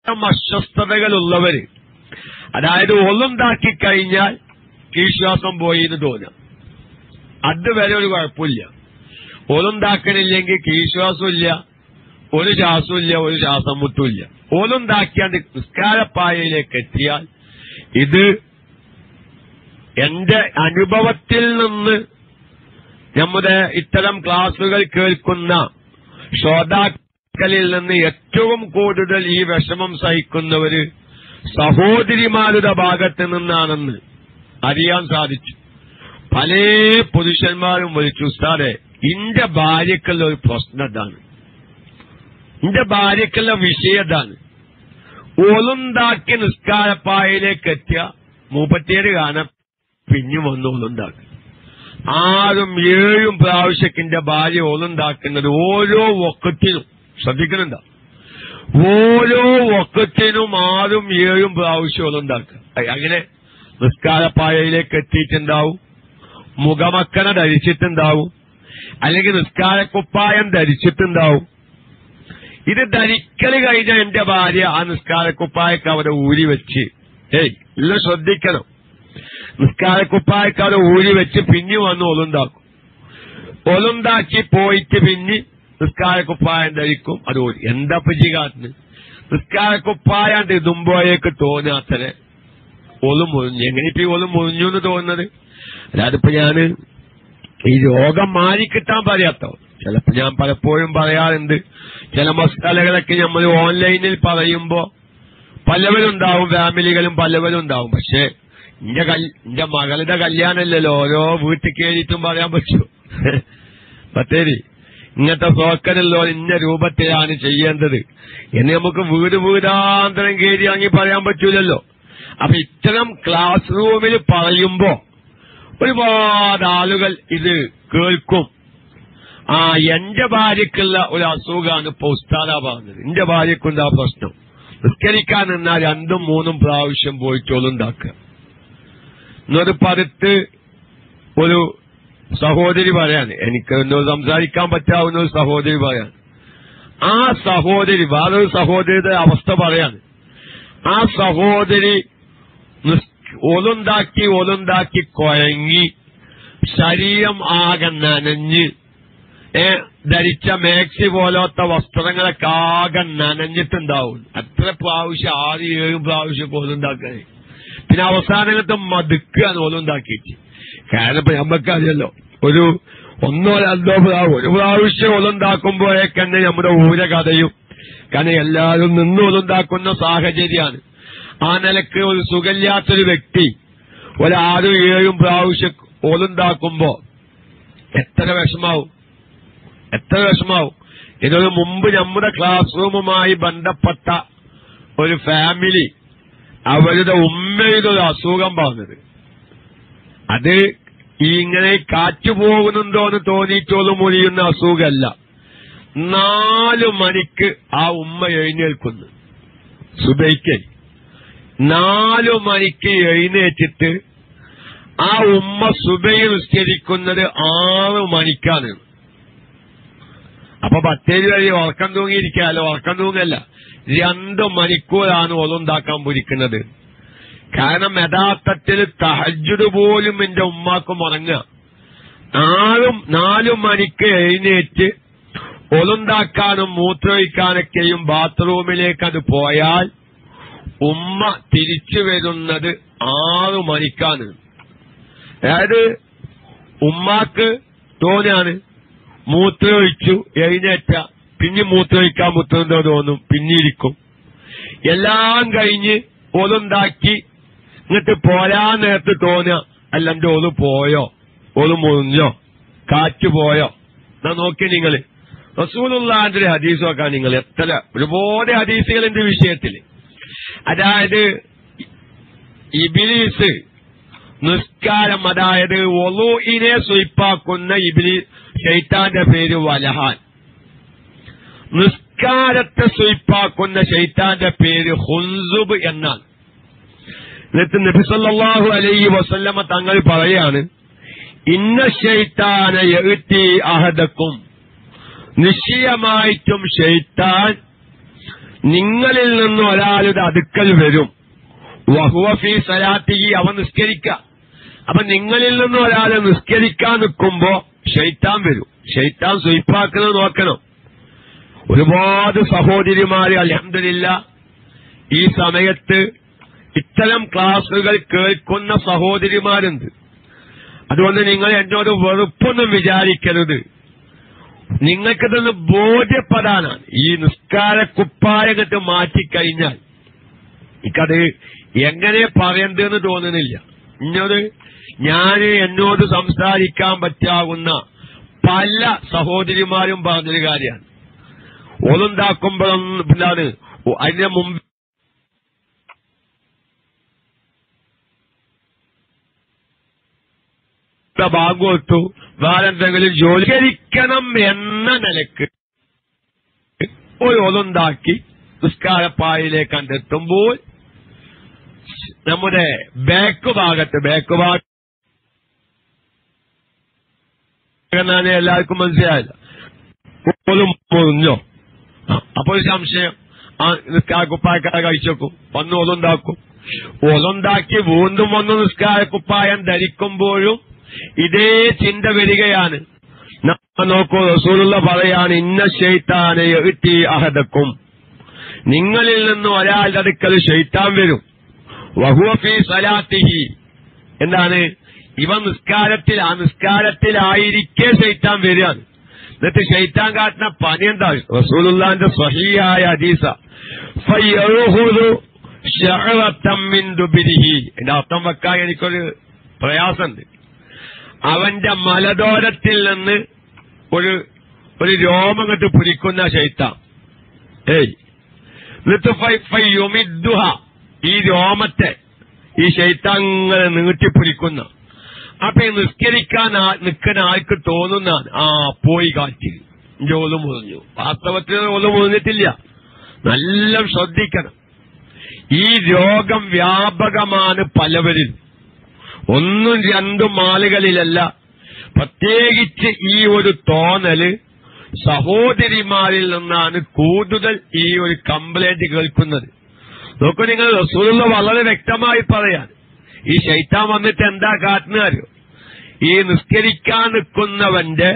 അസ്വസ്ഥതകളുള്ളവര് അതായത് ഒളുണ്ടാക്കി കഴിഞ്ഞാൽ കീശ്വാസം പോയി എന്ന് തോന്നുക അതുവരെ ഒരു കുഴപ്പമില്ല ഒളുണ്ടാക്കണില്ലെങ്കിൽ കീശ്വാസമില്ല ഒരു ശ്വാസമില്ല ഒരു ശ്വാസം മുട്ടുമില്ല ഒളുണ്ടാക്കിയാണ്ട് നിസ്കാരപ്പായയിലേക്ക് എത്തിയാൽ ഇത് എന്റെ അനുഭവത്തിൽ നിന്ന് നമ്മുടെ ഇത്തരം ക്ലാസുകൾ കേൾക്കുന്ന ശ്രോതാക്കളിൽ നിന്ന് ഏറ്റവും കൂടുതൽ ഈ വിഷമം സഹിക്കുന്നവര് സഹോദരിമാരുടെ ഭാഗത്ത് നിന്നാണെന്ന് അറിയാൻ സാധിച്ചു പല പുരുഷന്മാരും വിളിച്ചു ഉസ്താദെ ഇന്റെ ഭാര്യക്കുള്ള ഒരു പ്രശ്നം ഇതാണ് ഇന്റെ ഭാര്യക്കുള്ള വിഷയം ഇതാണ് ഒളുണ്ടാക്കി നിസ്കാരപ്പായയിലേക്ക് എത്തിയ മൂപ്പത്തിയേര് കാണാൻ പിഞ്ഞു വന്ന് ഒളുണ്ടാക്കി ആറും ഏഴും പ്രാവശ്യത്തിന്റെ ഭാര്യ ഒളുണ്ടാക്കുന്നത് ഓരോ ഒക്കത്തിനും ശ്രദ്ധിക്കുന്നുണ്ടോ ഓരോ ഒക്കത്തിനും ആറും ഏഴും പ്രാവശ്യം ഒളുണ്ടാക്കുക അങ്ങനെ നിസ്കാരപ്പായയിലേക്ക് എത്തിയിട്ടുണ്ടാവും മുഖമക്കന ധരിച്ചിട്ടുണ്ടാവും അല്ലെങ്കിൽ നിസ്കാരക്കുപ്പായം ധരിച്ചിട്ടുണ്ടാവും ഇത് ധരിക്കല് കഴിഞ്ഞ എന്റെ ഭാര്യ ആ നിസ്കാരക്കുപ്പായൊക്കെ അവിടെ ഊരി വെച്ച് ഏയ് എല്ലാം ശ്രദ്ധിക്കണം നിസ്കാരക്കുപ്പായൊക്കെ അവിടെ ഊരി വെച്ച് പിന്നെ വന്ന് ഒലുണ്ടാക്കും ഒലുണ്ടാക്കി പോയിട്ട് പിന്നെ നിസ്കാരക്കുപ്പായം ധരിക്കും അത് ഊരി എന്താ പറ്റി കാട്ടിന് നിസ്കാരക്കുപ്പായാണ്ട് ഇതുമ്പോഴേക്ക് തോന്നാത്തനെ ഒലു മുറിഞ്ഞു എങ്ങനെ ഇപ്പൊ ഈ ഒലു മുറിഞ്ഞു എന്ന് തോന്നുന്നത് അല്ലാതിപ്പോ ഞാന് ഈ രോഗം മാറിക്കിട്ടാൻ പറയാത്തോ ചിലപ്പോ ഞാൻ പലപ്പോഴും പറയാറുണ്ട് ചില മസാലകളൊക്കെ നമ്മൾ ഓൺലൈനിൽ പറയുമ്പോ പലവരും ഉണ്ടാവും ഫാമിലികളും പലവരും ഉണ്ടാവും പക്ഷെ എന്റെ എന്റെ മകളുടെ കല്യാണമല്ലല്ലോ ഓരോ വീട്ടിൽ കയറിയിട്ടും പറയാൻ പറ്റൂ ബത്തേരി ഇങ്ങനത്തെ സോക്കനല്ലോ ഇന്ന രൂപത്തിലാണ് ചെയ്യേണ്ടത് എന്ന് നമുക്ക് വീട് വീടാന്തരം കയറി വാങ്ങി പറയാൻ പറ്റൂലല്ലോ അപ്പൊ ഇത്തരം ക്ലാസ് റൂമിൽ പറയുമ്പോ ഒരുപാട് ആളുകൾ ഇത് കേൾക്കും ആ എന്റെ ഭാര്യക്കുള്ള ഒരു അസുഖമാണ് ഇപ്പൊ ഉസ്താദ പറഞ്ഞത് എന്റെ ഭാര്യക്കുണ്ട് ആ പ്രശ്നം നിസ്കരിക്കാൻ നിന്നാൽ രണ്ടും മൂന്നും പ്രാവശ്യം പോയിട്ടോളുണ്ടാക്കുക എന്നൊരു പടുത്ത് ഒരു സഹോദരി പറയാണ് എനിക്ക് എന്നോട് സംസാരിക്കാൻ പറ്റാവുന്ന ഒരു സഹോദരി പറയാണ് ആ സഹോദരി വേറൊരു സഹോദരിയുടെ അവസ്ഥ പറയാണ് ആ സഹോദരി ഒലുണ്ടാക്കി ഒലുണ്ടാക്കി കുഴങ്ങി ശരീരം ആകെ നനഞ്ഞ് ഏ ധരിച്ച മേക്സി പോലത്തെ വസ്ത്രങ്ങളൊക്കെ ആകെ നനഞ്ഞിട്ടുണ്ടാവും അത്ര പ്രാവശ്യം ആറ് ഏഴും പ്രാവശ്യം ഒലുണ്ടാക്കാൻ പിന്നെ അവസാനത്തെ മതുക്കുകയാണ് ഒലുണ്ടാക്കിയിട്ട് കാരണം ഇപ്പൊ നമ്മക്കറിയല്ലോ ഒരു ഒന്നോ രണ്ടോ പ്രാവശ്യം ഒരു പ്രാവശ്യം ഒലുണ്ടാക്കുമ്പോഴേക്ക് തന്നെ നമ്മുടെ ഊര കഥയും കാരണം എല്ലാവരും നിന്ന് ഒലുണ്ടാക്കുന്ന സാഹചര്യമാണ് ആ നിലക്ക് ഒരു സുഖമില്ലാത്തൊരു വ്യക്തി ഒരാറും ഏഴും പ്രാവശ്യം ഒലുണ്ടാക്കുമ്പോ എത്ര വിഷമാവും എത്ര വിഷമാവും ഇതൊരു മുമ്പ് നമ്മുടെ ക്ലാസ് റൂമുമായി ബന്ധപ്പെട്ട ഒരു ഫാമിലി അവരുടെ ഉമ്മയുടെ ഒരു അസുഖം പറഞ്ഞത് അത് ഈ ഇങ്ങനെ കാറ്റു പോകുന്നുണ്ടോ എന്ന് തോന്നിയിട്ടോളും മുറിയുന്ന അസുഖമല്ല നാലു മണിക്ക് ആ ഉമ്മ എഴുന്നേൽക്കുന്നു സുബൈക്ക് നാലു മണിക്ക് എഴുന്നേറ്റിട്ട് ആ ഉമ്മ സുബൈ നിസ്കരിക്കുന്നത് ആറ് മണിക്കാണ് അപ്പൊ ബത്തേരി വഴി ഉറക്കം തൂങ്ങിയിരിക്കാലോ ഉറക്കം തൂങ്ങല്ല രണ്ട് മണിക്കൂറാണ് ഒളുണ്ടാക്കാൻ പൊരിക്കുന്നത് കാരണം യഥാർത്ഥത്തിൽ തഹജുദ് പോലും എന്റെ ഉമ്മാക്കും ഉറങ്ങുക നാലും നാലു മണിക്ക് എഴുന്നേറ്റ് ഒളുണ്ടാക്കാനും മൂത്രമൊഴിക്കാനൊക്കെയും ബാത്റൂമിലേക്ക് അത് പോയാൽ ഉമ്മ തിരിച്ചു വരുന്നത് ആറു മണിക്കാണ് അതായത് ഉമ്മാക്ക് തോന്നാണ് മൂത്രമൊഴിച്ചു എഴുന്നേറ്റ പിന്നെ മൂത്രമൊഴിക്കാൻ മുത്തുന്നതോ തോന്നും പിന്നിരിക്കും എല്ലാം കഴിഞ്ഞ് ഒതുണ്ടാക്കി എന്നിട്ട് പോരാൻ നേരത്ത് തോന്നുക അല്ല എന്റെ ഒതു പോയോ ഒതു മുറിഞ്ഞോ കാറ്റ് പോയോ എന്നാ നോക്കി നിങ്ങള് റസൂലുള്ളാന്റെ ഒരു ഹദീസ് നോക്കാൻ നിങ്ങൾ എത്ര ഒരുപാട് ഹദീസുകളുണ്ട് വിഷയത്തിൽ അതായത് ഇബിലീസ് നിസ്കാരം അതായത് ഒലൂഇനെ സുയിപ്പാക്കുന്ന ഇബിലി ഷെയ്ത്താന്റെ പേര് വലഹാൻ നിസ്കാരത്തെ സുയിപ്പാക്കുന്ന ഷെയ്ത്താന്റെ പേര് ഹുൻസുബ് എന്നാണ് എന്നിട്ട് നബിസല്ലാഹു അലൈഹി വസല്ലമ തങ്ങൾ പറയാണ് ഇന്ന ഷെയ്ത്താന എഴുത്തി അഹദക്കും നിശ്ചയമായിട്ടും ഷെയ്ത്താൻ നിങ്ങളിൽ നിന്ന് ഒരാളുടെ അടുക്കൽ വരും വഹുവ ഫീ സലാത്തിഹി അവൻ നിസ്കരിക്ക അപ്പൊ നിങ്ങളിൽ നിന്ന് ഒരാൾ നിസ്കരിക്കാൻ നിൽക്കുമ്പോ ഷെയ്ത്താൻ വരും ഷെയ്ത്താൻ സ്വയിപ്പാക്കുന്നത് നോക്കണം ഒരുപാട് സഹോദരിമാര് അലഹമില്ല ഈ സമയത്ത് ഇത്തരം ക്ലാസുകൾ കേൾക്കുന്ന സഹോദരിമാരുണ്ട് അതുകൊണ്ട് നിങ്ങൾ എന്നോട് വെറുപ്പൊന്നും വിചാരിക്കരുത് നിങ്ങൾക്കിതൊന്ന് ബോധ്യപ്പെടാനാണ് ഈ നിസ്കാര കുപ്പായങ്ങട്ട് മാറ്റിക്കഴിഞ്ഞാൽ എനിക്കത് എങ്ങനെ പറയണ്ടെന്ന് തോന്നുന്നില്ല ഇന്നോട് ഞാൻ എന്നോട് സംസാരിക്കാൻ പറ്റാവുന്ന പല സഹോദരിമാരും പറഞ്ഞൊരു കാര്യമാണ് ഒന്നുണ്ടാക്കുമ്പോഴൊന്നും എന്താണ് അതിന് മുമ്പ് ബാങ്ക് കൊടുത്തു വേറെന്തെങ്കിലും ജോലികരിക്കണം എന്ന നിലക്ക് ഒരു ഒന്നുണ്ടാക്കി നിസ്കാരപ്പായിലേക്ക് കണ്ടെത്തുമ്പോൾ നമ്മുടെ ബാക്ക് ഭാഗത്ത് ബാക്ക് ഭാഗം എന്നാണ് എല്ലാവർക്കും മനസ്സിലായില്ല പോലും മുറിഞ്ഞോ അപ്പൊ ഒരു സംശയം ആ നിസ്കാര കുപ്പായക്കാരെ കഴിച്ചേക്കും വന്ന് ഒന്നുണ്ടാക്കും ഒന്നുണ്ടാക്കി വീണ്ടും വന്ന് നിസ്കാര കുപ്പായം ധരിക്കുമ്പോഴും ഇതേ ചിന്ത വരികയാണ് നോക്കൂ റസൂലുള്ള പറയാണ് ഇന്ന ഷെയ്ത്താനെ എത്തി അഹദക്കും നിങ്ങളിൽ നിന്ന് ഒരാളുടെ അടുക്കൽ ഷെയ്ത്താൻ വരും വഹുവഫി സലാത്തിഹി എന്താണ് ഇവ നിസ്കാരത്തിൽ ആ നിസ്കാരത്തിലായിരിക്കെ ഷെയ്ത്താൻ വരികയാണ് എന്നിട്ട് ഷെയ്ത്താൻ കാട്ടുന്ന പണി എന്താ റസൂലുള്ളാന്റെ സ്വഹീയായ ഹദീസ ഫയറുഹുദു ശഅറത്തം മിൻ ദുബിരിഹി എന്റെ അർത്ഥം വെക്കാൻ എനിക്കൊരു പ്രയാസമുണ്ട് അവന്റെ മലദോരത്തിൽ നിന്ന് ഒരു ഒരു രോമങ്ങട്ട് പിടിക്കുന്ന ശൈത്താൻ ഏയ് എന്നിട്ട് ഫയ്യുമിദ്ദുഹ ഈ രോമത്തെ ഈ ശൈത്താങ്ങനെ നീട്ടിപ്പിടിക്കുന്ന അപ്പൊ ഈ നിസ്കരിക്കാൻ നിൽക്കുന്ന ആൾക്ക് തോന്നുന്നതാണ് ആ പോയി കാറ്റ് എന്റെ ഒന്നു മുറിഞ്ഞു വാസ്തവത്തിൽ ഒന്നു മുറിഞ്ഞിട്ടില്ല നല്ല ശ്രദ്ധിക്കണം ഈ രോഗം വ്യാപകമാണ് പലവരിൽ ഒന്നും രണ്ടും ആളുകളിലല്ല പ്രത്യേകിച്ച് ഈ ഒരു തോന്നല് സഹോദരിമാരിൽ നിന്നാണ് കൂടുതൽ ഈ ഒരു കംപ്ലൈന്റ് കേൾക്കുന്നത് നോക്കൂ നിങ്ങൾ റസൂലുള്ള വളരെ വ്യക്തമായി പറയാൻ ഈ ശൈത്താൻ വന്നിട്ട് എന്താ കാട്ടുന്നറിയോ ഈ നിസ്കരിക്കാൻ നിൽക്കുന്നവന്റെ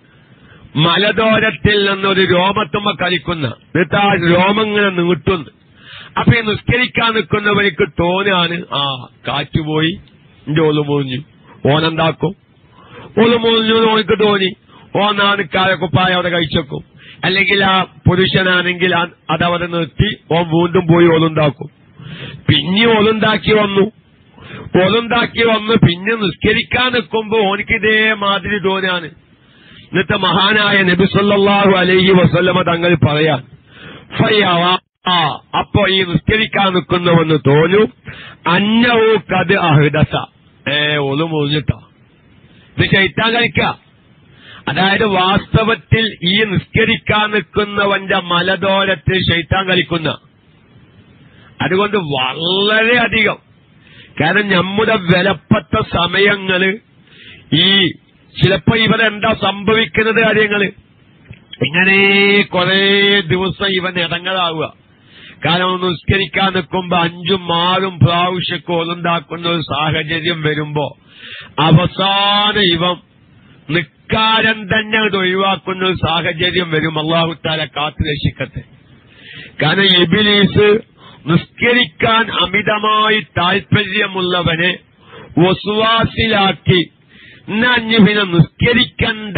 മലദോരത്തിൽ നിന്നൊരു രോമത്തുമ്മ കളിക്കുന്ന എന്നിട്ട് ആ രോമം ഇങ്ങനെ നീട്ടുന്നു അപ്പൊ ഈ നിസ്കരിക്കാൻ നിൽക്കുന്നവർക്ക് തോന്നാണ് ആ കാറ്റുപോയി എന്റെ ഒളു മുറിഞ്ഞു ഓനെന്താക്കും ഒളു മുറിഞ്ഞു ഓനക്ക് തോന്നി ഓനാണ് കാലക്കുപ്പായ അവിടെ കഴിച്ചേക്കും അല്ലെങ്കിൽ ആ പുരുഷനാണെങ്കിൽ അതവിടെ നിർത്തി ഓൻ വീണ്ടും പോയി ഒലുണ്ടാക്കും പിന്നെ ഒലുണ്ടാക്കി വന്നു ഒലുണ്ടാക്കി വന്ന് പിന്നെ നിസ്കരിക്കാൻ നിൽക്കുമ്പോ ഓനിക്ക് ഇതേമാതിരി തോന്നാണ് എന്നിട്ട് മഹാനായ നബിസല്ലാഹു അലൈഹി വസല്ലമ തങ്ങൾ പറയാൻ ഫയ്യവ അപ്പോ ഈ നിസ്കരിക്കാൻ നിൽക്കുന്നുവെന്ന് തോന്നു അന്നവു കത് അഹൃദസ ഏ ഒളു മുറിഞ്ഞിട്ടോ ഇത് ചൈത്താൻ കഴിക്ക അതായത് വാസ്തവത്തിൽ ഈ നിസ്കരിക്കാൻ നിൽക്കുന്നവന്റെ മലദോരത്തിൽ ശൈത്താൻ കളിക്കുന്ന അതുകൊണ്ട് വളരെയധികം കാരണം നമ്മുടെ വിലപ്പെട്ട സമയങ്ങള് ഈ ചിലപ്പോ ഇവരെന്താ സംഭവിക്കുന്നത് കാര്യങ്ങള് ഇങ്ങനെ കുറെ ദിവസം ഇവൻ ഇടങ്ങളാവുക കാരണം നിസ്കരിക്കാൻ നിൽക്കുമ്പോ അഞ്ചും ആറും പ്രാവശ്യമൊക്കെ ഒന്നുണ്ടാക്കുന്ന ഒരു സാഹചര്യം വരുമ്പോ അവസാനം ഇവൻ നിക്കാരം തന്നെ അത് ഒഴിവാക്കുന്ന ഒരു സാഹചര്യം വരും അള്ളാഹുത്താല കാത്തു രക്ഷിക്കട്ടെ കാരണം ഇബിലീസ് നിസ്കരിക്കാൻ അമിതമായി താൽപര്യമുള്ളവനെ വസുവാസിലാക്കി നഞ്ഞു പിന്നെ നിസ്കരിക്കണ്ട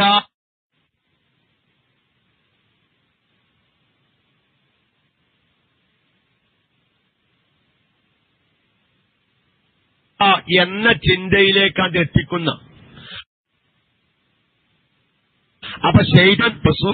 എന്ന ചിന്തയിലേക്ക് അത് എത്തിക്കുന്ന അപ്പൊ ശൈതൻ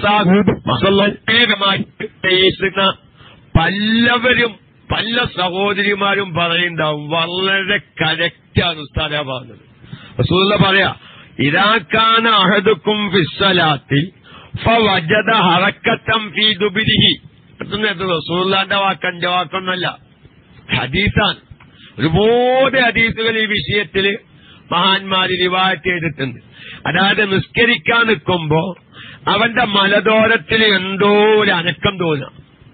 പലവരും പല സഹോദരിമാരും പറയുണ്ടാവും വളരെ കരക്റ്റാണ് ഉസ്താദ പറഞ്ഞത് റസൂല പറയാ ഇതാക്കാന അഹദുക്കും ഫിസ്സലാത്തിൽ ഫവജദ ഹറക്കത്തം ഫീ ദുബിരിഹി റസൂല്ലാന്റെ വാക്കന്റെ വാക്കൊന്നല്ല ഹദീസാണ് ഒരുപാട് ഹദീസുകൾ ഈ വിഷയത്തിൽ മഹാന്മാര് റിവായത്ത് ചെയ്തിട്ടുണ്ട് അതായത് നിസ്കരിക്കാൻ നിൽക്കുമ്പോ അവന്റെ മലദോരത്തിൽ എന്തോ ഒരു അനക്കം തോന്നാം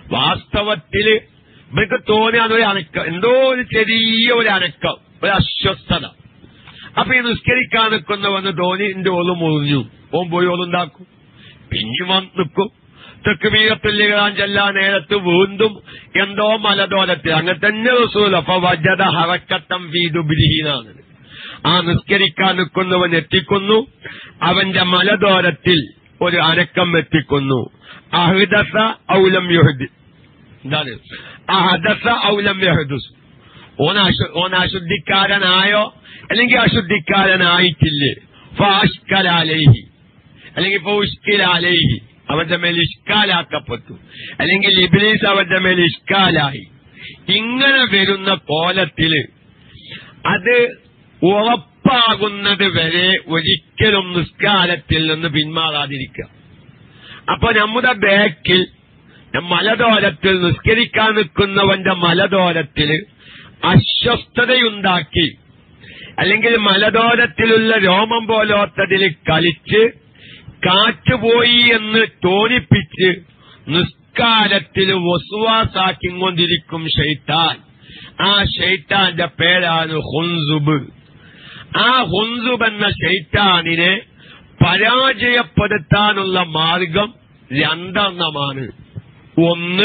വാസ്തവത്തില് ഇവർക്ക് തോന്നിയാണ് ഒരു അനക്കം എന്തോ ഒരു ചെറിയ ഒരു അനക്കം ഒരു അസ്വസ്ഥത അപ്പൊ ഈ നിസ്കരിക്കാൻ നിൽക്കുന്നവന്ന് തോന്നി എന്റെ ഓല് മുറിഞ്ഞു ഓൻ പോയി ഓലുണ്ടാക്കും പിന്നെ വന്ന് നിൽക്കും തെക്കുമീകത്തുല്ലികളാൻ ചെല്ലാൻ നേരത്ത് വീണ്ടും എന്തോ മലദോലത്തിൽ അങ്ങനെ തന്നെ റസൂൽ അപ്പൊ വജത ഹറക്കത്തം വീതുബിരിഹീനാണ് ആ നിസ്കരിക്കാൻ നിൽക്കുന്നവൻ എത്തിക്കുന്നു അവന്റെ മലദോരത്തിൽ ഒരു അനക്കം എത്തിക്കുന്നു അഹ്ദസ ഔലം യുഹദ് എന്താണ് അഹദസ ഔലം യഹദുസ് ഓൻ അശു- ഓൻ അശുദ്ധിക്കാരനായോ അല്ലെങ്കിൽ അശുദ്ധിക്കാരനായിട്ടില്ലേ ഫാഷ്കലാലേഹി അല്ലെങ്കിൽ ഫൗഷ്കിലാലേഹി അവന്റെ മേൽ ഇഷ്കാലാക്കപ്പെട്ടു അല്ലെങ്കിൽ ഇബ്ലീസ് അവന്റെ മേൽ ഇഷ്കാലായി ഇങ്ങനെ വരുന്ന കോലത്തില് അത് ഉറപ്പാകുന്നത് വരെ ഒരിക്കലും നിസ്കാരത്തിൽ നിന്ന് പിന്മാറാതിരിക്കുക അപ്പൊ നമ്മുടെ ബാക്കിൽ മലദോരത്തിൽ നിസ്കരിക്കാൻ നിൽക്കുന്നവന്റെ മലദോരത്തിൽ അസ്വസ്ഥതയുണ്ടാക്കി അല്ലെങ്കിൽ മലദോരത്തിലുള്ള രോമം പോലോത്തതിൽ കളിച്ച് കാറ്റുപോയി എന്ന് തോന്നിപ്പിച്ച് നിസ്കാരത്തിൽ വസുവാസാക്കിക്കൊണ്ടിരിക്കും ഷെയ്ത്താൻ ആ ഷെയ്ത്താന്റെ പേരാണ് ഹുൻസുബ് ആ ഹുൻസുബ് എന്ന ഷെയ്ത്താനിനെ പരാജയപ്പെടുത്താനുള്ള മാർഗം രണ്ടെണ്ണമാണ് ഒന്ന്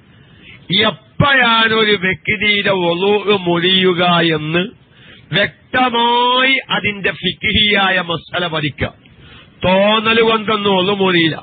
എപ്പോഴാണ് ഒരു വ്യക്തിയുടെ ഒളു മുറിയുക എന്ന് വ്യക്തമായി അതിന്റെ ഫിക്കിഹിയായ മസല പഠിക്കാം തോന്നൽ കൊണ്ടൊന്നും ഒളുമുറിയില്ല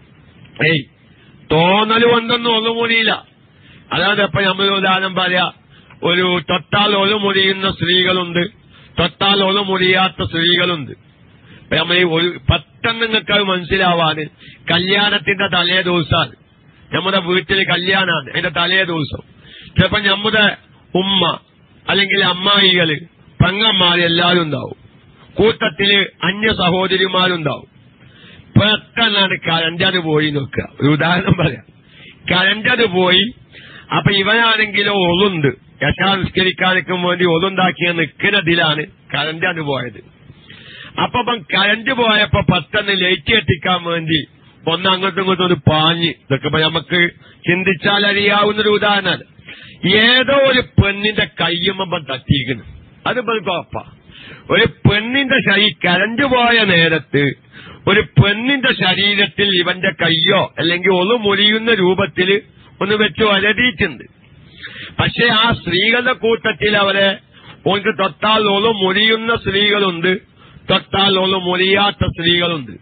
ഏയ് തോന്നൽ കൊണ്ടൊന്നും ഒളുമുറിയില്ല അതാണ് ഇപ്പൊ നമ്മൾ ഉദാഹരണം പറയാ ഒരു തൊട്ടാൽ ഒളുമുറിയുന്ന സ്ത്രീകളുണ്ട് തൊട്ടാൽ ഒളുമുറിയാത്ത സ്ത്രീകളുണ്ട് ഇപ്പൊ നമ്മൾ ഈ ഒരു പെട്ടെന്ന് നിങ്ങൾക്ക് അത് മനസ്സിലാവാന് കല്യാണത്തിന്റെ തലേ ദിവസമാണ് നമ്മുടെ വീട്ടിൽ കല്യാണമാണ് അതിന്റെ തലേ ദിവസം ചിലപ്പോ നമ്മുടെ ഉമ്മ അല്ലെങ്കിൽ അമ്മായികള് പെങ്ങന്മാര് എല്ലാവരും ഉണ്ടാവും കൂട്ടത്തില് അന്യ സഹോദരിമാരുണ്ടാവും പെട്ടെന്നാണ് കരണ്ടത് പോയി നോക്കുക ഒരു ഉദാഹരണം പറയാം കരണ്ടത് പോയി അപ്പൊ ഇവനാണെങ്കിലോ ഒളുണ്ട് യശാ നിസ്കരിക്കാനൊക്കെ വേണ്ടി ഒളുണ്ടാക്കിയ നിൽക്കുന്നതിലാണ് കരണ്ടത് പോയത് അപ്പൊ ഇപ്പം കരണ്ട് പോയപ്പോ പെട്ടെന്ന് ലൈറ്റ് എത്തിക്കാൻ വേണ്ടി ഒന്ന് അങ്ങോട്ടും ഇങ്ങോട്ടും ഒരു പാഞ്ഞ് ഇതൊക്കെ ഇപ്പൊ നമുക്ക് ചിന്തിച്ചാൽ അറിയാവുന്ന ഒരു ഉദാഹരണമാണ് ഏതോ ഒരു പെണ്ണിന്റെ കയ്യുമ്പം തട്ടിയിരിക്കുന്നു അത് കുഴപ്പ ഒരു പെണ്ണിന്റെ ശരീ കരണ്ട് പോയ നേരത്ത് ഒരു പെണ്ണിന്റെ ശരീരത്തിൽ ഇവന്റെ കയ്യോ അല്ലെങ്കിൽ ഒളു മുറിയുന്ന രൂപത്തിൽ ഒന്ന് വെച്ച് വലതിയിട്ടുണ്ട് പക്ഷെ ആ സ്ത്രീകളുടെ കൂട്ടത്തിൽ അവരെ ഓർക്ക് തൊട്ടാൽ ഒളു മുറിയുന്ന സ്ത്രീകളുണ്ട് തൊട്ടാൽ ഒളു മുറിയാത്ത സ്ത്രീകളുണ്ട്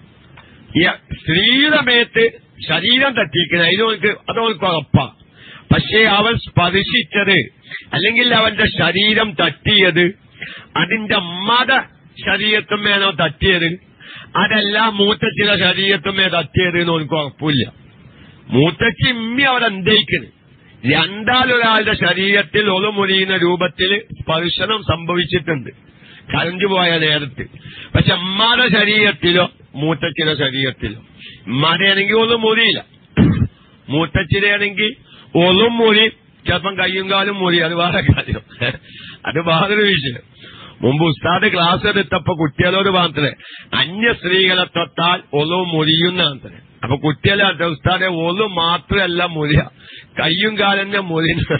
ഈ സ്ത്രീയുടെ മേത്ത് ശരീരം തട്ടിയിരിക്കുന്നത് അതിനോൾക്ക് അതോൾക്ക് ഉറപ്പാ പക്ഷേ അവൻ സ്പർശിച്ചത് അല്ലെങ്കിൽ അവന്റെ ശരീരം തട്ടിയത് അതിന്റെ മത ശരീരത്തുമേനോ തട്ടിയത് അതല്ല മൂത്തച്ചിയുടെ ശരീരത്തുമേ തട്ടിയത് എന്ന് എനിക്ക് ഉറപ്പില്ല മൂത്തച്ചി ഇമ്മി അവിടെ എന്തേക്കുന്നു രണ്ടാലൊരാളുടെ ശരീരത്തിൽ ഒളുമുറിയുന്ന രൂപത്തിൽ സ്പർശനം സംഭവിച്ചിട്ടുണ്ട് കരഞ്ഞു പോയ നേരത്ത് പക്ഷെ അമ്മാരുടെ ശരീരത്തിലോ മൂത്തച്ചിയുടെ ശരീരത്തിലോ ഉമ്മാടെയാണെങ്കിൽ ഒന്നും മുറിയില്ല മൂത്തച്ചിടെയാണെങ്കിൽ ഒളും മുറി ചിലപ്പം കയ്യും കാലും മുറി അത് വേറെ കാര്യം അത് വേറൊരു വിഷയം മുമ്പ് ഉസ്താദ് ക്ലാസ് എടുത്തപ്പോ കുട്ടികളോട് മാത്രമേ അന്യ സ്ത്രീകളെ തൊട്ടാൽ ഒളു മുറിയുന്നതാണ് അപ്പൊ കുട്ടികളെ ഉസ്താദെ ഒളു മാത്രമല്ല മുറിയ കയ്യും കാലന്നെ മുറിയുന്ന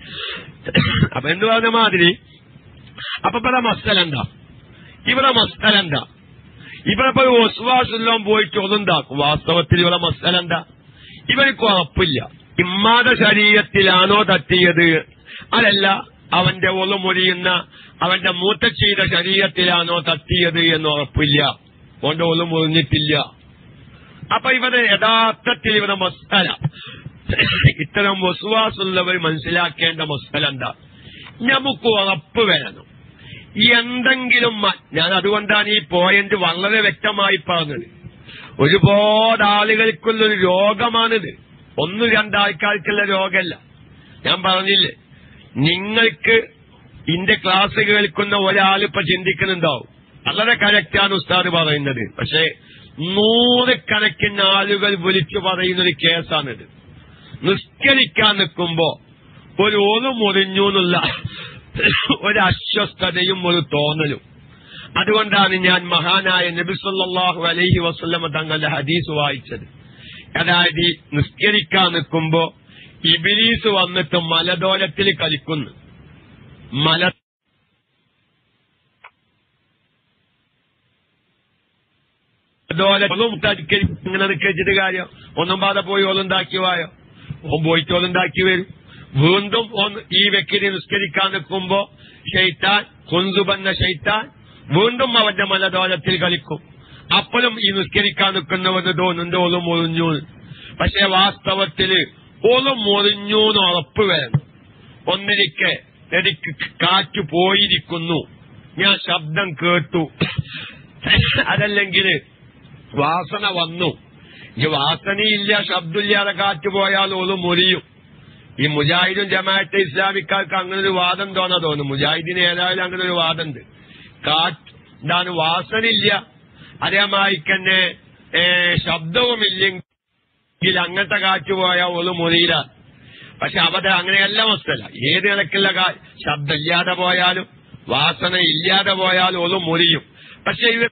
അപ്പൊ എന്ത് പറഞ്ഞ മാതിരി അപ്പൊ ഇവിടെ മസ്തലെന്താ ഇവിടെ മസ്തലെന്താ ഇവിടെ ഇപ്പൊ ഒസ്വാസുല്ലാം പോയിട്ട് ഒന്നുണ്ടാക്കും വാസ്തവത്തിൽ ഇവിടെ മസ്തലെന്താ ഇവർക്ക് ഉറപ്പില്ല ഇമ്മാത ശരീരത്തിലാണോ തട്ടിയത് അതല്ല അവന്റെ ഒളുമൊഴിയുന്ന അവന്റെ മൂത്തച്ചിയുടെ ശരീരത്തിലാണോ തട്ടിയത് എന്ന് ഉറപ്പില്ല കൊണ്ട് ഒളുമുറിഞ്ഞിട്ടില്ല അപ്പൊ ഇവര് യഥാർത്ഥത്തിൽ ഇവിടെ മസ്തല ഇത്തരം വസുവാസുള്ളവർ മനസ്സിലാക്കേണ്ട മസ്തല എന്താ നമുക്ക് ഉറപ്പ് വരണം എന്തെങ്കിലും മ- ഞാൻ അതുകൊണ്ടാണ് ഈ പോയിന്റ് വളരെ വ്യക്തമായി പറഞ്ഞത് ഒരുപാട് ആളുകൾക്കുള്ളൊരു രോഗമാണിത് ഒന്ന് രണ്ടാൾക്കാർക്കുള്ള രോഗമല്ല ഞാൻ പറഞ്ഞില്ലേ നിങ്ങൾക്ക് ഇന്റെ ക്ലാസ് കേൾക്കുന്ന ഒരാൾ ഇപ്പൊ ചിന്തിക്കുന്നുണ്ടാവും വളരെ കറക്റ്റാണ് ഉസ്താദ് പറയുന്നത് പക്ഷെ നൂറുകണക്കിന് ആളുകൾ വിളിച്ചു പറയുന്ന ഒരു കേസാണിത് നിസ്കരിക്കാൻ നിൽക്കുമ്പോ ഒരു ഒളു മുറിഞ്ഞു എന്നുള്ള ഒരു അസ്വസ്ഥതയും ഒരു തോന്നലും അതുകൊണ്ടാണ് ഞാൻ മഹാനായ നബിസുല്ലാഹു അലൈഹി വസ്ല്ലമ തങ്ങളുടെ ഹദീസ് വായിച്ചത് അതായത് ഈ നിസ്കരിക്കാൻ നിൽക്കുമ്പോ ഇബിലീസ് വന്നിട്ട് മലദോലത്തിൽ കളിക്കുന്നു മല ദോലം ഇങ്ങനെ നിൽക്കിച്ചിട്ട് കാര്യം ഒന്നും പാതെ പോയി ഓലുണ്ടാക്കി വായോ ഓൻ പോയിട്ട് ഓലുണ്ടാക്കി വരും വീണ്ടും ഒന്ന് ഈ വ്യക്തി നിസ്കരിക്കാൻ നിൽക്കുമ്പോ ഷെയ്ത്താൻ കൊന്തുബന്ന ഷെയ്ത്താൻ വീണ്ടും അവന്റെ മലദോലത്തിൽ കളിക്കും അപ്പോഴും ഈ നിസ്കരിക്കാൻ നിൽക്കുന്നവന് തോന്നുന്നുണ്ട് ഓലും മുറിഞ്ഞു പക്ഷെ വാസ്തവത്തില് ഓലും മുറിഞ്ഞു എന്ന് ഉറപ്പ് വരണം ഒന്നിരിക്കെ എനിക്ക് കാറ്റ് പോയിരിക്കുന്നു ഞാൻ ശബ്ദം കേട്ടു അതല്ലെങ്കിൽ വാസന വന്നു ഈ വാസനയില്ല ശബ്ദമില്ലാതെ കാറ്റ് പോയാൽ ഓല് മുറിയും ഈ മുജാഹിദും ജമാഅത്തെ ഇസ്ലാമിക്കാർക്ക് അങ്ങനെ ഒരു വാദം തോന്നാ തോന്നുന്നു മുജാഹിദിന് ഏതായാലും അങ്ങനെ ഒരു വാദമുണ്ട് കാറ്റ് എന്താണ് വാസനയില്ല അതേമായി തന്നെ ഏ, ശബ്ദവുമില്ലെങ്കിൽ അങ്ങനത്തെ കാറ്റ് പോയാൽ ഓല് മുറിയില്ല പക്ഷെ അവിടെ അങ്ങനെയല്ല അവസ്ഥല്ല ഏത് നിലക്കുള്ള കാ- ശബ്ദമില്ലാതെ പോയാലും വാസന ഇല്ലാതെ പോയാലും ഓല് മുറിയും പക്ഷെ ഇവ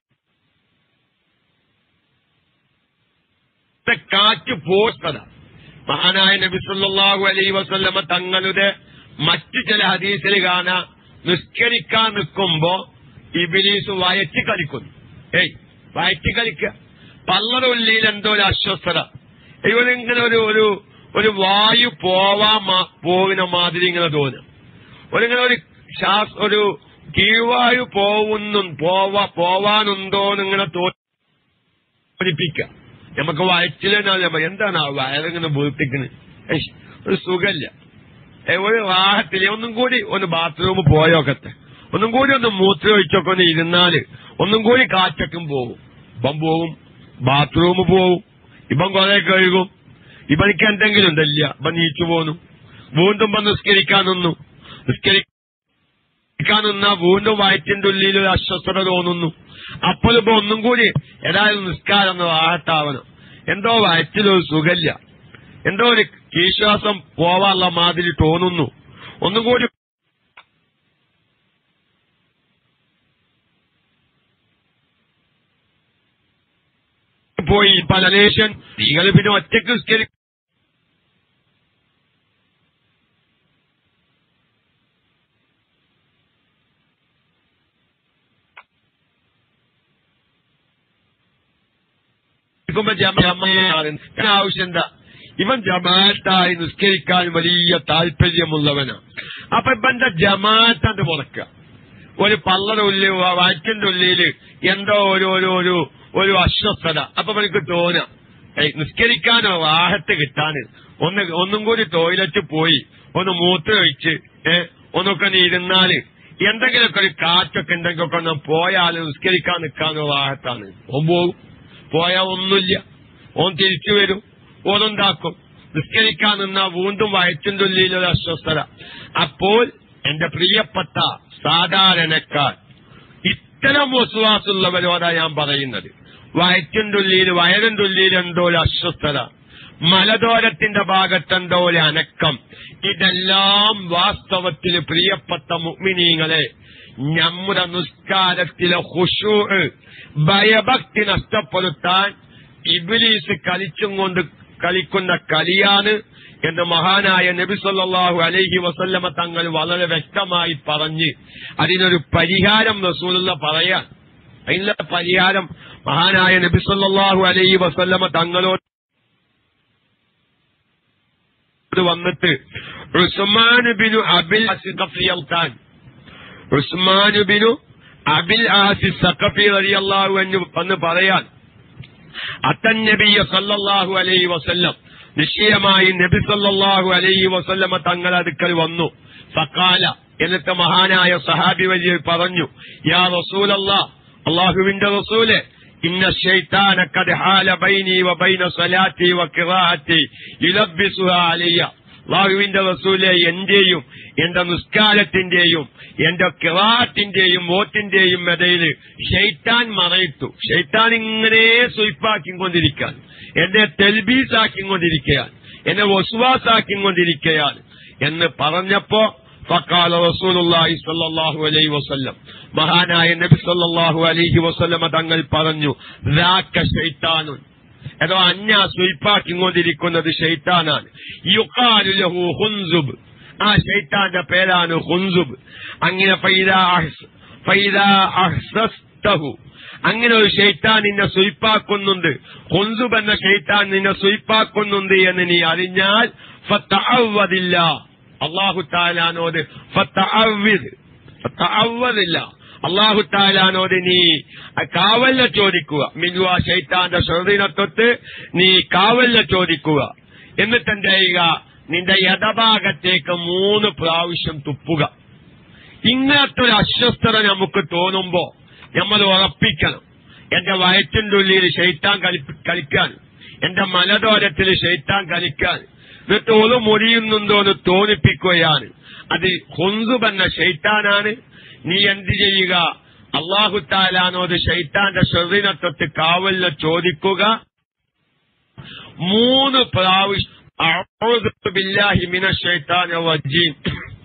കാറ്റ് പോസ്തത മഹാനായ നബി സല്ലല്ലാഹു അലൈഹി വസല്ലമ തങ്ങളുടെ മറ്റു ചില ഹദീസിൽ കാണാ നിസ്കരിക്കാൻ നിൽക്കുമ്പോ ഇബിലീസ് വയറ്റി കളിക്കുന്നു ഏയ് വയറ്റി കളിക്കുക പള്ളറ ഉള്ളിയിൽ എന്തോ ഒരു അസ്വസ്ഥത ഇവരിങ്ങനെ ഒരു ഒരു ഒരു വായു പോവാൻ മാ- പോകുന്ന മാതിരി ഇങ്ങനെ തോന്നും ഒരിങ്ങനെ ഒരു ശ്വാസ ഒരു കീഴ്വായു പോകുന്നു പോവാ പോവാനുണ്ടോന്നിങ്ങനെ തോന്നിപ്പിക്കുക നമുക്ക് വയറ്റിലെന്നാ എന്താണ് ആ വയറിങ്ങനെ വീർത്തിക്കുന്നത് ഏയ്, ഒരു സുഖമില്ല ഏ, ഒരു വാഹത്തില് ഒന്നും കൂടി ഒന്ന് ബാത്റൂം പോയോക്കത്തെ ഒന്നും കൂടി ഒന്ന് മൂത്രമൊഴിച്ചൊക്കെ ഒന്ന് ഇരുന്നാല് ഒന്നും കൂടി കാറ്റൊക്കും പോകും ഇപ്പം പോവും ബാത്റൂം പോവും ഇപ്പം കുറെ കഴുകും ഇവനിക്ക് എന്തെങ്കിലും ഉണ്ടല്ല ഇപ്പൊ നീച്ചു പോന്നു വീണ്ടും ഇപ്പം നിസ്കരിക്കാൻ നിന്നു നിസ്കരിക്കാൻ നിന്നാ വീണ്ടും വയറ്റിന്റെ ഉള്ളിൽ ഒരു അസ്വസ്ഥത തോന്നുന്നു അപ്പോൾ ഇപ്പൊ ഒന്നും കൂടി ഏതായാലും നിസ്കാരം ഒന്ന് വാഹത്താവണം എന്തോ വയറ്റിലൊരു സുഖമില്ല എന്തോ ഒരു വിശ്വാസം പോവാനുള്ള മാതിരി തോന്നുന്നു ഒന്നും കൂടി പോയി പലലേഷൻ സ്ത്രീകൾ പിന്നെ ഒറ്റക്ക് നിസ്കരി നിൽക്കുമ്പോ ജമാഅത്ത് ആവശ്യം എന്താ ഇവൻ ജമാഅത്തായി നിസ്കരിക്കാൻ വലിയ താല്പര്യമുള്ളവനാ അപ്പൊ ഇവന്റെ ജമാഅത്തണ്ട് മുറക്കുക ഒരു പള്ളയുടെ ഉള്ളിൽ വയറ്റിന്റെ ഉള്ളില് എന്തോ ഒരു ഒരു ഒരു ഒരു അസ്വസ്ഥത അപ്പൊ എനിക്ക് തോന്നാം ഏയ് നിസ്കരിക്കാനോ വാഹത്ത് കിട്ടാന് ഒന്ന് ഒന്നും കൂടി ടോയ്ലറ്റ് പോയി ഒന്ന് മൂത്രമൊഴിച്ച് ഏ ഒന്നൊക്കെ നീ ഇരുന്നാല് എന്തെങ്കിലുമൊക്കെ ഒരു കാറ്റൊക്കെ ഉണ്ടെങ്കിലൊക്കെ ഒന്ന് പോയാൽ നിസ്കരിക്കാൻ നിൽക്കാനോ വാഹത്താണ് ഓൻ പോകും പോയാൽ ഒന്നുമില്ല ഓൻ തിരിച്ചു വരും ഓനുണ്ടാക്കും നിസ്കരിക്കാൻ നിന്നാ വീണ്ടും വയറ്റിന്റെ ഉള്ളിൽ ഒരു അസ്വസ്ഥത അപ്പോൾ എന്റെ പ്രിയപ്പെട്ട സാധാരണക്കാർ ഇത്തരം വിശ്വാസമുള്ളവരോടാ ഞാൻ പറയുന്നത് വയറ്റിന്റെ ഉള്ളിൽ വയറിന്റെ ഉള്ളിൽ എന്തോ ഒരു അസ്വസ്ഥത മലദോരത്തിന്റെ ഭാഗത്തെന്തോ ഒരു അനക്കം ഇതെല്ലാം വാസ്തവത്തിൽ പ്രിയപ്പെട്ട മുഗ്മിനീങ്ങളെ നമ്മുടെ നിസ്കാരത്തിലെ ഹുഷൂ ഭയഭക്തി നഷ്ടപ്പെടുത്താൻ ഇബിലീസ് കളിച്ചും കൊണ്ട് കളിക്കുന്ന കളിയാണ് എന്ന് മഹാനായ നബി സല്ലല്ലാഹു അലൈഹി വസല്ലമ തങ്ങൾ വളരെ വ്യക്തമായി പറഞ്ഞ് അതിനൊരു പരിഹാരം റസൂലുള്ള പറയാൻ അതിനുള്ള പരിഹാരം മഹാനായ നബി സല്ലല്ലാഹു അലൈഹി വസല്ലമ തങ്ങളോട് വന്നിട്ട് ഉസ്മാൻ ബിനു അബിൽ അസിഖഫിയൽത്താൻ ഉസ്മാൻ ബിനു അബിൽ ആസി സഖഫി റളിയല്ലാഹു അൻഹു എന്ന് പറയാൻ അത്തൻ നബിയ സല്ലല്ലാഹു അലൈഹി വസല്ലം നിശ്ചയമായി നബി സല്ലല്ലാഹു അലൈഹി വസല്ലമ തങ്ങൾ അടുക്കൽ വന്നു ഫക്കാല എന്നിട്ട് മഹാനായ സഹാബി വലിയ പറഞ്ഞു യാ റസൂലല്ലാ അള്ളാഹുവിന്റെ റസൂലെ ഇന്ന الشيطان قد حال بيني وبين صلاتي وقراءتي يلبسها علي അള്ളാഹുവിന്റെ റസൂലെ എന്റെയും എന്റെ നിസ്കാരത്തിന്റെയും എന്റെ കിറാത്തിന്റെയും വോട്ടിന്റെയും ഇടയിൽ ഷെയ്ത്താൻ മറയിട്ടു ഷെയ്ത്താൻ ഇങ്ങനെ സുയിപ്പാക്കിക്കൊണ്ടിരിക്കാൻ എന്നെ തെൽബീസാക്കിക്കൊണ്ടിരിക്കുകയാണ് എന്നെ വസുവാസാക്കിക്കൊണ്ടിരിക്കുകയാണ് എന്ന് പറഞ്ഞപ്പോ ഫക്കാല റസൂലുള്ളാഹി സ്വല്ലല്ലാഹു അലൈഹി വസല്ലം മഹാനായ നബി സല്ലല്ലാഹു അലൈഹി വസല്ലമ തങ്ങൾ പറഞ്ഞു ذاك ഷൈത്താനുൻ അതോ അഞ്ഞ സുയിപ്പാക്കിക്കൊണ്ടിരിക്കുന്നത് ഷെയ്ത്താനാണ് യുക്കാലുലഹു ഹുൻസുബ് ആ ഷെയ്ത്താന്റെ പേരാണ് ഹുൻസുബ് അങ്ങനെ ഫൈദ അഹ്സ്- ഫൈദ അഹ്സസ്തഹു അങ്ങനെ ഒരു ഷെയ്ത്താൻ നിന്നെ സുയിപ്പാക്കുന്നുണ്ട് ഹുൻസുബ് എന്ന ഷെയ്ത്താൻ നിന്നെ സുയിപ്പാക്കുന്നുണ്ട് എന്ന് നീ അറിഞ്ഞാൽ ഫത്തഅവ്വദില്ല അള്ളാഹു താലാനോട് ഫത്തഅവ്വിദ് ഫത്തഅവ്വദില്ല അള്ളാഹു താലാനോട് നീ കാവല്ല ചോദിക്കുക മിനുവ ഷെയ്ത്താന്റെ ശ്രദ്ധീനത്വത്ത് നീ കാവല്ല ചോദിക്കുക എന്നിട്ട് എന്ത് ചെയ്യുക നിന്റെ യഥഭാഗത്തേക്ക് മൂന്ന് പ്രാവശ്യം തുപ്പുക ഇങ്ങനത്തെ ഒരു അസ്വസ്ഥത നമുക്ക് തോന്നുമ്പോ നമ്മൾ ഉറപ്പിക്കണം എന്റെ വയറ്റിന്റെ ഉള്ളിൽ ഷെയ്ത്താൻ കളി കളിക്കാൻ എന്റെ മലദോരത്തിൽ ഷെയ്ത്താൻ കളിക്കാൻ എന്നിട്ട് ഒരു മുറിയുന്നുണ്ടോ എന്ന് തോന്നിപ്പിക്കുകയാണ് അത് ഹുൻസുബ് എന്ന ഷെയ്ത്താനാണ് നീ എന്ത് ചെയ്യുക അള്ളാഹു താലാനോട് ഷെയ്ത്താന്റെ ശ്രദ്ധീനത്വത്ത് കാവലിനെ ചോദിക്കുക മൂന്ന് പ്രാവശ്യം അഊദു ബില്ലാഹി മിനശ് ശൈത്താനിർ റജീം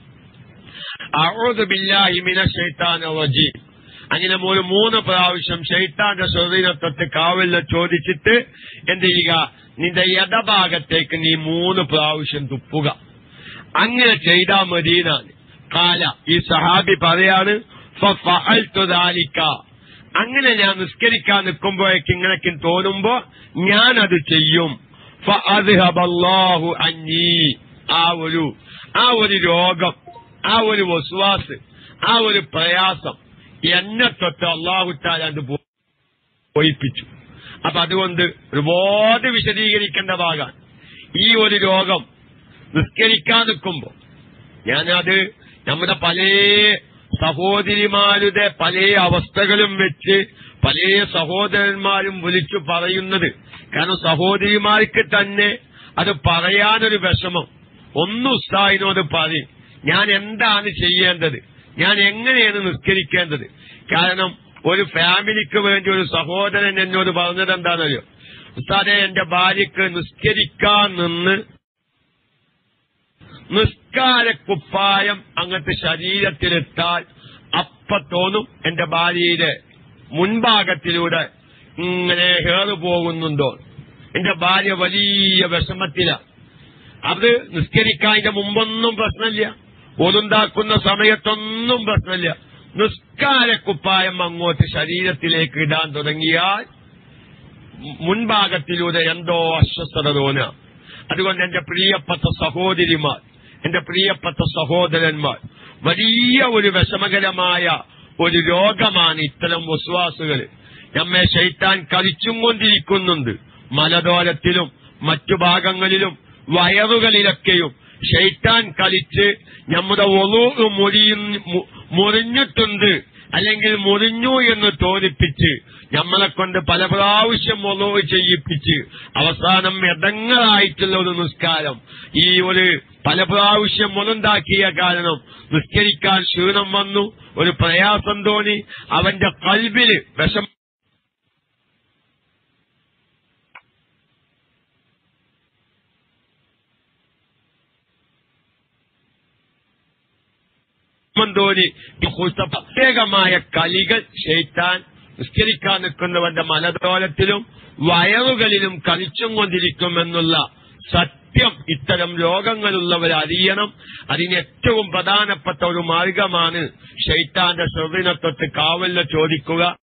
അഊദു ബില്ലാഹി മിനശ് ശൈത്താനിർ റജീം അങ്ങനെ ഒരു മൂന്ന് പ്രാവശ്യം ഷെയ്ത്താന്റെ സ്വാധീനത്വത്തെ കാവലിനെ ചോദിച്ചിട്ട് എന്ത് ചെയ്യുക നിന്റെ യഥഭാഗത്തേക്ക് നീ മൂന്ന് പ്രാവശ്യം തുപ്പുക അങ്ങനെ ചെയ്താൽ മതിയെന്നാണ് കാല ഈ സഹാബി പറയാണ് ഫഫഅൽതു ദാലിക. അങ്ങനെ ഞാൻ നിസ്കരിക്കാൻ നിൽക്കുമ്പോഴേക്ക് ഇങ്ങനെയൊക്കെ തോന്നുമ്പോ ഞാനത് ചെയ്യും ഫഅദ്ഹബല്ലാഹു അന്നീ ആ ഒരു ആ ഒരു രോഗം ആ ഒരു വസ്വാസ് ആ ഒരു പ്രയാസം എന്നെ തൊട്ട് അള്ളാഹുത്താലാണ്ട് പോയിപ്പിച്ചു അപ്പൊ അതുകൊണ്ട് ഒരുപാട് വിശദീകരിക്കേണ്ട ഭാഗമാണ് ഈ ഒരു രോഗം നിസ്കരിക്കാൻ നിൽക്കുമ്പോ ഞാനത് നമ്മുടെ പല സഹോദരിമാരുടെ പല അവസ്ഥകളും വെച്ച് പല സഹോദരന്മാരും വിളിച്ചു പറയുന്നത് കാരണം സഹോദരിമാർക്ക് തന്നെ അത് പറയാനൊരു വിഷമം ഒന്ന് ഉസ്താദിനോട് പറയും ഞാൻ എന്താണ് ചെയ്യേണ്ടത് ഞാൻ എങ്ങനെയാണ് നിസ്കരിക്കേണ്ടത് കാരണം ഒരു ഫാമിലിക്ക് വേണ്ടി ഒരു സഹോദരൻ എന്നോട് പറഞ്ഞത് എന്താണെന്നറിയോ ഉസ്താദെ എന്റെ ഭാര്യക്ക് നിസ്കരിക്കാൻ നിന്ന് നിസ്കാരക്കുപ്പായം അങ്ങനത്തെ ശരീരത്തിലെത്താൽ അപ്പ തോന്നും എന്റെ ഭാര്യയുടെ മുൻഭാഗത്തിലൂടെ ഇങ്ങനെ ഹേറ് പോകുന്നുണ്ടോ എന്റെ ഭാര്യ വലിയ വിഷമത്തില അത് നിസ്കരിക്കാതിന്റെ മുമ്പൊന്നും പ്രശ്നമില്ല ഒതുണ്ടാക്കുന്ന സമയത്തൊന്നും പ്രശ്നമില്ല നിസ്കാരക്കുപ്പായം അങ്ങോട്ട് ശരീരത്തിലേക്ക് ഇടാൻ തുടങ്ങിയാൽ മുൻഭാഗത്തിലൂടെ എന്തോ അസ്വസ്ഥത തോന്നുക അതുകൊണ്ട് എന്റെ പ്രിയപ്പെട്ട സഹോദരിമാർ എന്റെ പ്രിയപ്പെട്ട സഹോദരന്മാർ വലിയ ഒരു വിഷമകരമായ ഒരു രോഗമാണ് ഇത്തരം വസ്വാസുകൾ നമ്മെ ശൈത്താൻ കളിച്ചും കൊണ്ടിരിക്കുന്നുണ്ട് മലദോരത്തിലും മറ്റു ഭാഗങ്ങളിലും വയറുകളിലൊക്കെയും ഷെയ്ത്താൻ കളിച്ച് നമ്മുടെ ഒളു മുറിയുന്നു മുറിഞ്ഞിട്ടുണ്ട് അല്ലെങ്കിൽ മുറിഞ്ഞു എന്ന് തോന്നിപ്പിച്ച് നമ്മളെ കൊണ്ട് പല പ്രാവശ്യം ഒളു ചെയ്യിപ്പിച്ച് അവസാനം എടങ്ങളായിട്ടുള്ള ഒരു നിസ്കാരം ഈ ഒരു പല പ്രാവശ്യം മുളുണ്ടാക്കിയ കാരണം നിസ്കരിക്കാൻ ക്ഷീണം വന്നു ഒരു പ്രയാസം തോന്നി അവന്റെ കൽബില് വിഷം തോന്നി പ്രത്യേകമായ കളികൾ ഷെയ്ത്താൻ നിസ്കരിക്കാൻ നിൽക്കുന്നവന്റെ മലതോലത്തിലും വയറുകളിലും കളിച്ചും കൊണ്ടിരിക്കുമെന്നുള്ള സത്യം ഇത്തരം രോഗങ്ങളുള്ളവർ അറിയണം അതിന് ഏറ്റവും പ്രധാനപ്പെട്ട ഒരു മാർഗമാണ് ഷെയ്ത്താന്റെ ശ്രദ്ധനത്വത്ത് കാവലിനെ ചോദിക്കുക